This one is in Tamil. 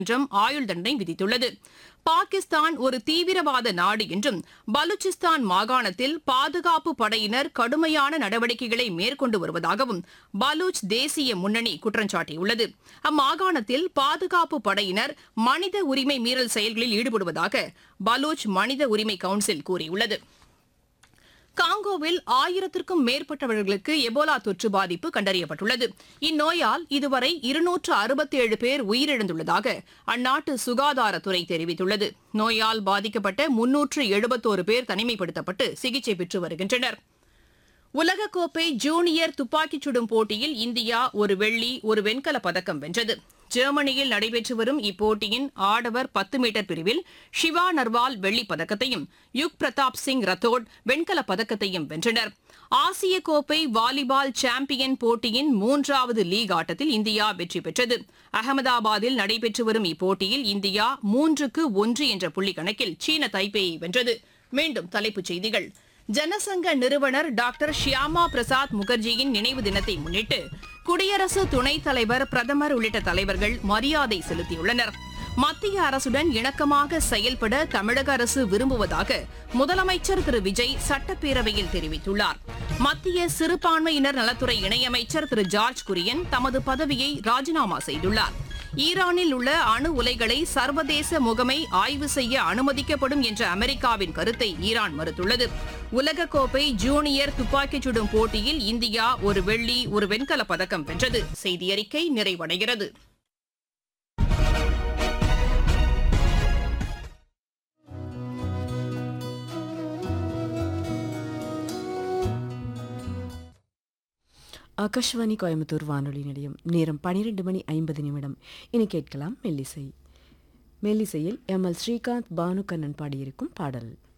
நீதிமன்றம் ஆயுள் தண்டனை விதித்துள்ளது பாகிஸ்தான் ஒரு தீவிரவாத நாடு என்றும் பலூச்சிஸ்தான் மாகாணத்தில் பாதுகாப்பு படையினர் கடுமையான நடவடிக்கைகளை மேற்கொண்டு வருவதாகவும் பலூச் தேசிய முன்னணி குற்றம் சாட்டியுள்ளது அம்மாகாணத்தில் பாதுகாப்பு படையினர் மனித உரிமை மீறல் செயல்களில் ஈடுபடுவதாக பலூச் மனித உரிமை கவுன்சில் கூறியுள்ளது காங்கோவில் ஆயிரத்திற்கும் மேற்பட்டவர்களுக்கு எபோலா தொற்று பாதிப்பு கண்டறியப்பட்டுள்ளது இந்நோயால் இதுவரை இருநூற்று அறுபத்தேழு பேர் உயிரிழந்துள்ளதாக அந்நாட்டு சுகாதாரத்துறை தெரிவித்துள்ளது நோயால் பாதிக்கப்பட்ட முன்னூற்று எழுபத்தோரு பேர் தனிமைப்படுத்தப்பட்டு சிகிச்சை பெற்று வருகின்றனர் உலகக்கோப்பை ஜூனியர் துப்பாக்கிச் சுடும் போட்டியில் இந்தியா ஒரு வெள்ளி ஒரு வெண்கலப் பதக்கம் வென்றது ஜெர்மனியில் நடைபெற்று வரும் இப்போட்டியின் ஆடவர் பத்து மீட்டர் பிரிவில் ஷிவா நர்வால் வெள்ளிப் பதக்கத்தையும் யுக் பிரதாப் சிங் ரத்தோட் வெண்கலப் பதக்கத்தையும் வென்றனர் ஆசிய கோப்பை வாலிபால் சாம்பியன் போட்டியின் மூன்றாவது லீக் ஆட்டத்தில் இந்தியா வெற்றி பெற்றது அகமதாபாத்தில் நடைபெற்று வரும் இப்போட்டியில் இந்தியா மூன்றுக்கு ஒன்று என்ற புள்ளி கணக்கில் சீன தைப்பேயை வென்றது மீண்டும் தலைப்புச் செய்திகள் ஜனசங்க நிறுவனர் டாக்டர் ஷியாமா பிரசாத் முகர்ஜியின் நினைவு தினத்தை முன்னிட்டு குடியரசு துணைத் தலைவர் பிரதமர் உள்ளிட்ட தலைவர்கள் மரியாதை செலுத்தியுள்ளனர் மத்திய அரசுடன் இணக்கமாக செயல்பட தமிழக அரசு விரும்புவதாக முதலமைச்சர் திரு விஜய் சட்டப்பேரவையில் தெரிவித்துள்ளார் மத்திய சிறுபான்மையினர் நலத்துறை இணையமைச்சர் திரு ஜார்ஜ் குரியன் தமது பதவியை ராஜினாமா செய்துள்ளார் ஈரானில் உள்ள அணு உலைகளை சர்வதேச முகமை ஆய்வு செய்ய அனுமதிக்கப்படும் என்ற அமெரிக்காவின் கருத்தை ஈரான் மறுத்துள்ளது உலகக்கோப்பை ஜூனியர் துப்பாக்கிச் சுடும் போட்டியில் இந்தியா ஒரு வெள்ளி ஒரு வெண்கலப் பதக்கம் வென்றது செய்தியறிக்கை நிறைவடைகிறது ஆகாஷ்வாணி கோயம்புத்தூர் வானொலி நிலையம் நேரம் பனிரெண்டு மணி ஐம்பது நிமிடம் இனி கேட்கலாம் மெல்லிசை மெல்லிசையில் எம் எல் ஸ்ரீகாந்த் பானுகண்ணன் பாடியிருக்கும் பாடல்